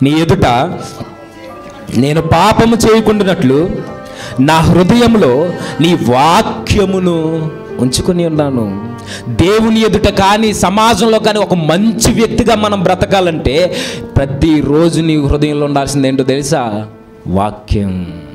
నీ ఎదుట నేను పాపము చేయకుండానట్లు నా హృదయంలో నీ వాక్యమును ఉంచుకొని ఉన్నాను దేవుని ఎదుట కానీ సమాజంలో కానీ ఒక మంచి వ్యక్తిగా మనం బ్రతకాలంటే ప్రతిరోజు నీ హృదయంలో ఉండాల్సింది ఏంటో తెలుసా వాక్యం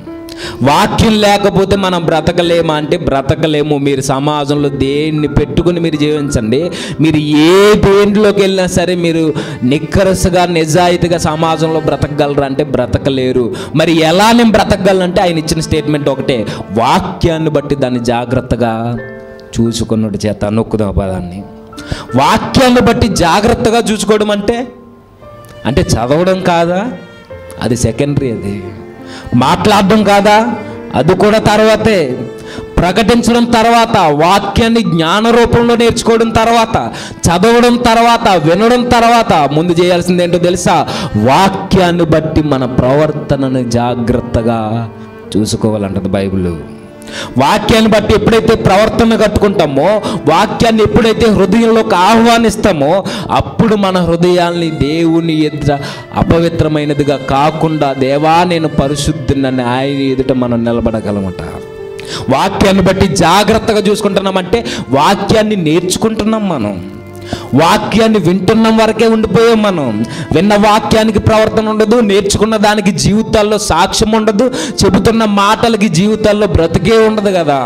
వాక్యం లేకపోతే మనం బ్రతకలేమా అంటే బ్రతకలేము మీరు సమాజంలో దేన్ని పెట్టుకుని మీరు జీవించండి మీరు ఏ దేంట్లోకి వెళ్ళినా సరే మీరు నిక్కరసుగా నిజాయితీగా సమాజంలో బ్రతకగలరు అంటే బ్రతకలేరు మరి ఎలా నేను బ్రతకగలనంటే ఆయన ఇచ్చిన స్టేట్మెంట్ ఒకటే వాక్యాన్ని బట్టి దాన్ని జాగ్రత్తగా చూసుకున్నట్టు చేత నొక్కుదాం ఆ పదాన్ని వాక్యాన్ని బట్టి జాగ్రత్తగా చూసుకోవడం అంటే అంటే చదవడం కాదా అది సెకండరీ అది మాట్లాడడం కాదా అది కూడా తర్వాతే ప్రకటించడం తర్వాత వాక్యాన్ని జ్ఞాన రూపంలో నేర్చుకోవడం తర్వాత చదవడం తర్వాత వినడం తర్వాత ముందు చేయాల్సింది ఏంటో తెలుసా వాక్యాన్ని బట్టి మన ప్రవర్తనను జాగ్రత్తగా చూసుకోవాలంటది బైబిల్ వాక్యాన్ని బట్టి ఎప్పుడైతే ప్రవర్తన కట్టుకుంటామో వాక్యాన్ని ఎప్పుడైతే హృదయంలోకి ఆహ్వానిస్తామో అప్పుడు మన హృదయాల్ని దేవుని ఎదుట అపవిత్రమైనదిగా కాకుండా దేవా నేను పరిశుద్ధినని ఆయన ఎదుట మనం నిలబడగలమట వాక్యాన్ని బట్టి జాగ్రత్తగా చూసుకుంటున్నామంటే వాక్యాన్ని నేర్చుకుంటున్నాం మనం వాక్యాన్ని వింటున్నాం వరకే ఉండిపోయాం మనం విన్న వాక్యానికి ప్రవర్తన ఉండదు నేర్చుకున్న దానికి జీవితాల్లో సాక్ష్యం ఉండదు చెబుతున్న మాటలకి జీవితాల్లో బ్రతికే ఉండదు కదా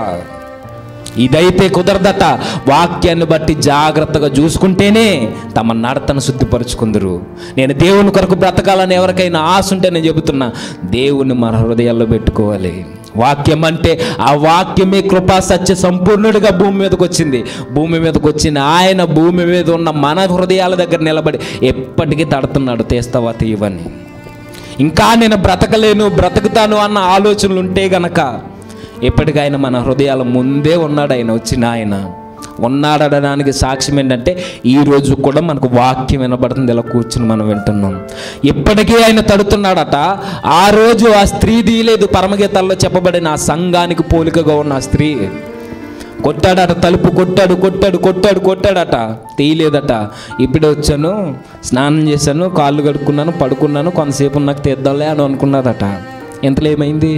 ఇదైతే కుదరదట వాక్యాన్ని బట్టి జాగ్రత్తగా చూసుకుంటేనే తమ నడతను శుద్ధిపరుచుకుందరు నేను దేవుని కొరకు బ్రతకాలని ఎవరికైనా ఆశ ఉంటే నేను చెబుతున్నా దేవుని మన హృదయాల్లో పెట్టుకోవాలి వాక్యం అంటే ఆ వాక్యమే కృపా సత్య సంపూర్ణుడిగా భూమి మీదకి వచ్చింది భూమి మీదకి వచ్చిన ఆయన భూమి మీద ఉన్న మన హృదయాల దగ్గర నిలబడి ఎప్పటికీ తడుతున్నాడు తీస్తావా తీయవని ఇంకా నేను బ్రతకలేను బ్రతుకుతాను అన్న ఆలోచనలు ఉంటే గనక ఎప్పటికైనా మన హృదయాల ముందే ఉన్నాడు ఆయన వచ్చిన ఆయన ఉన్నాడనడానికి సాక్ష్యం ఏంటంటే ఈ రోజు కూడా మనకు వాక్యం వినబడుతుంది ఇలా కూర్చుని మనం వింటున్నాం ఇప్పటికీ ఆయన తడుతున్నాడట ఆ రోజు ఆ స్త్రీ తీయలేదు పరమగీతాల్లో చెప్పబడిన ఆ సంఘానికి పోలికగా ఉన్న ఆ స్త్రీ కొట్టాడట తలుపు కొట్టాడు కొట్టాడు కొట్టాడు కొట్టాడట తీయలేదట ఇప్పుడే వచ్చాను స్నానం చేశాను కాళ్ళు కడుక్కున్నాను పడుకున్నాను కొంతసేపు నాకు తీద్దాంలే అని అనుకున్నదట ఇంతలో ఏమైంది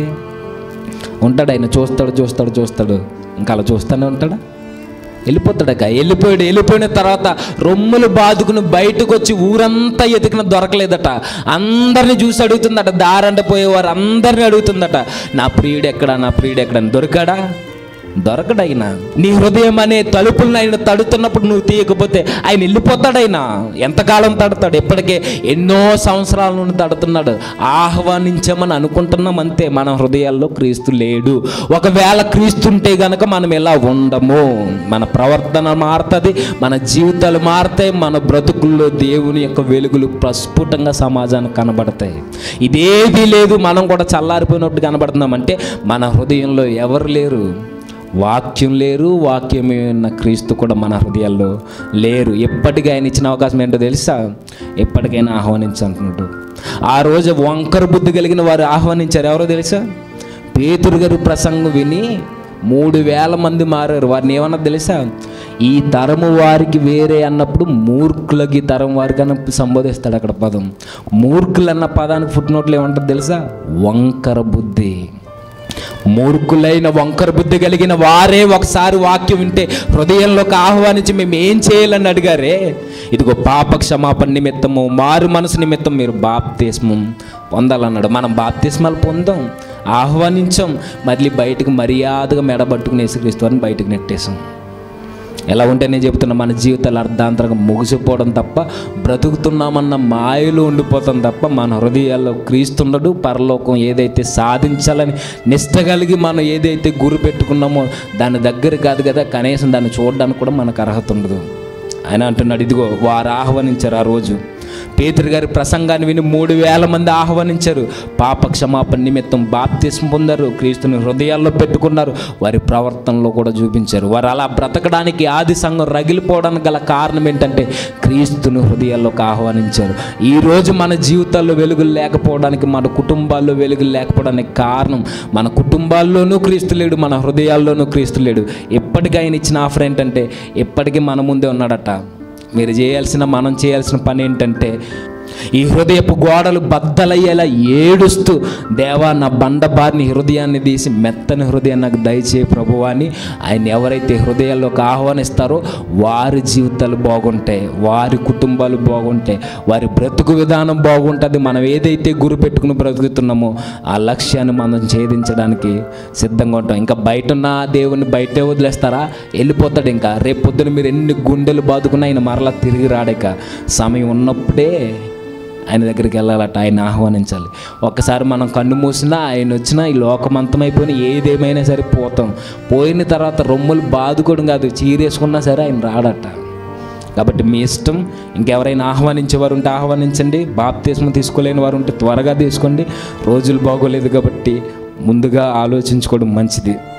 ఉంటాడు ఆయన చూస్తాడు చూస్తాడు చూస్తాడు ఇంకా అలా చూస్తూనే ఉంటాడా వెళ్ళిపోతాడక వెళ్ళిపోయాడు వెళ్ళిపోయిన తర్వాత రొమ్ములు బాదుకుని బయటకు వచ్చి ఊరంతా ఎతికిన దొరకలేదట అందరిని చూసి అడుగుతుందట దారంట పోయేవారు అందరిని అడుగుతుందట నా ప్రియుడు ఎక్కడ నా ప్రియుడు ఎక్కడ అని దొరికాడా దొరకడైనా నీ హృదయం అనే తలుపులను ఆయన తడుతున్నప్పుడు నువ్వు తీయకపోతే ఆయన వెళ్ళిపోతాడైనా ఎంతకాలం తడతాడు ఎప్పటికే ఎన్నో సంవత్సరాల నుండి తడుతున్నాడు ఆహ్వానించామని అనుకుంటున్నాం అంతే మన హృదయాల్లో క్రీస్తు లేడు ఒకవేళ క్రీస్తు ఉంటే గనక మనం ఎలా ఉండము మన ప్రవర్తన మారుతుంది మన జీవితాలు మారుతాయి మన బ్రతుకుల్లో దేవుని యొక్క వెలుగులు ప్రస్ఫుటంగా సమాజానికి కనబడతాయి ఇదేది లేదు మనం కూడా చల్లారిపోయినట్టు కనబడుతున్నామంటే మన హృదయంలో ఎవరు లేరు వాక్యం లేరు వాక్యమే ఉన్న క్రీస్తు కూడా మన హృదయాల్లో లేరు ఎప్పటికీ ఆయన ఇచ్చిన అవకాశం ఏంటో తెలుసా ఎప్పటికైనా ఆహ్వానించంటున్నాడు ఆ రోజు వంకర బుద్ధి కలిగిన వారు ఆహ్వానించారు ఎవరో తెలుసా పేతురు గారు ప్రసంగం విని మూడు వేల మంది మారారు వారిని ఏమన్నా తెలుసా ఈ తరము వారికి వేరే అన్నప్పుడు మూర్ఖులకి ఈ తరం వారికి అని సంబోధిస్తాడు అక్కడ పదం మూర్ఖులు అన్న పదానికి ఫుట్నోట్లు ఏమంటారు తెలుసా వంకర బుద్ధి మూర్ఖులైన వంకర బుద్ధి కలిగిన వారే ఒకసారి వాక్యం వింటే హృదయంలోకి ఆహ్వానించి మేము ఏం చేయాలని అడిగారే ఇదిగో పాప క్షమాపణ నిమిత్తము మారు మనసు నిమిత్తం మీరు బాప్తిస్మం పొందాలన్నాడు మనం బాప్తిస్మాలు పొందాం ఆహ్వానించాం మళ్ళీ బయటకు మర్యాదగా మెడబట్టుకుని యేసుక్రీస్తు అని బయటకు నెట్టేసాం ఎలా ఉంటే నేను చెప్తున్నా మన జీవితాలు అర్ధాంతరంగా ముగిసిపోవడం తప్ప బ్రతుకుతున్నామన్న మాయలో ఉండిపోతాం తప్ప మన హృదయాల్లో క్రీస్తుండడు పరలోకం ఏదైతే సాధించాలని నిష్ట కలిగి మనం ఏదైతే గురి పెట్టుకున్నామో దాని దగ్గర కాదు కదా కనీసం దాన్ని చూడడానికి కూడా మనకు అర్హత ఉండదు ఆయన అంటున్నాడు ఇదిగో వారు ఆహ్వానించారు ఆ రోజు పేతురు గారి ప్రసంగాన్ని విని మూడు వేల మంది ఆహ్వానించారు పాప క్షమాపణ నిమిత్తం బాప్తిస్మ పొందారు క్రీస్తుని హృదయాల్లో పెట్టుకున్నారు వారి ప్రవర్తనలో కూడా చూపించారు వారు అలా బ్రతకడానికి ఆది సంఘం రగిలిపోవడానికి గల కారణం ఏంటంటే క్రీస్తుని హృదయాల్లోకి ఆహ్వానించారు ఈ రోజు మన జీవితాల్లో వెలుగులు లేకపోవడానికి మన కుటుంబాల్లో వెలుగులు లేకపోవడానికి కారణం మన కుటుంబాల్లోనూ క్రీస్తు లేడు మన హృదయాల్లోనూ క్రీస్తు లేడు ఎప్పటికీ ఆయన ఇచ్చిన ఆఫర్ ఏంటంటే ఎప్పటికీ మన ముందే ఉన్నాడట మీరు చేయాల్సిన మనం చేయాల్సిన పని ఏంటంటే ఈ హృదయపు గోడలు బద్దలయ్యేలా ఏడుస్తూ దేవా నా బండ బారిని హృదయాన్ని తీసి మెత్తని హృదయాన్ని నాకు దయచే ప్రభువా అని ఆయన ఎవరైతే హృదయాల్లోకి ఆహ్వానిస్తారో వారి జీవితాలు బాగుంటాయి వారి కుటుంబాలు బాగుంటాయి వారి బ్రతుకు విధానం బాగుంటుంది మనం ఏదైతే గురి పెట్టుకుని బ్రతుకుతున్నామో ఆ లక్ష్యాన్ని మనం ఛేదించడానికి సిద్ధంగా ఉంటాం ఇంకా బయట ఉన్న ఆ దేవుని బయటే వదిలేస్తారా వెళ్ళిపోతాడు ఇంకా రేపు పొద్దున మీరు ఎన్ని గుండెలు బాదుకున్నా ఆయన మరలా తిరిగి రాడక సమయం ఉన్నప్పుడే ఆయన దగ్గరికి వెళ్ళాలట ఆయన ఆహ్వానించాలి ఒక్కసారి మనం కన్ను మూసినా ఆయన వచ్చినా ఈ లోకమంతమైపోయినా ఏదేమైనా సరే పోతాం పోయిన తర్వాత రొమ్ములు బాదుకోవడం కాదు చీరేసుకున్నా సరే ఆయన రాడట కాబట్టి మీ ఇష్టం ఇంకెవరైనా ఆహ్వానించేవారు ఉంటే ఆహ్వానించండి బాప్తీసం తీసుకోలేని వారు ఉంటే త్వరగా తీసుకోండి రోజులు బాగోలేదు కాబట్టి ముందుగా ఆలోచించుకోవడం మంచిది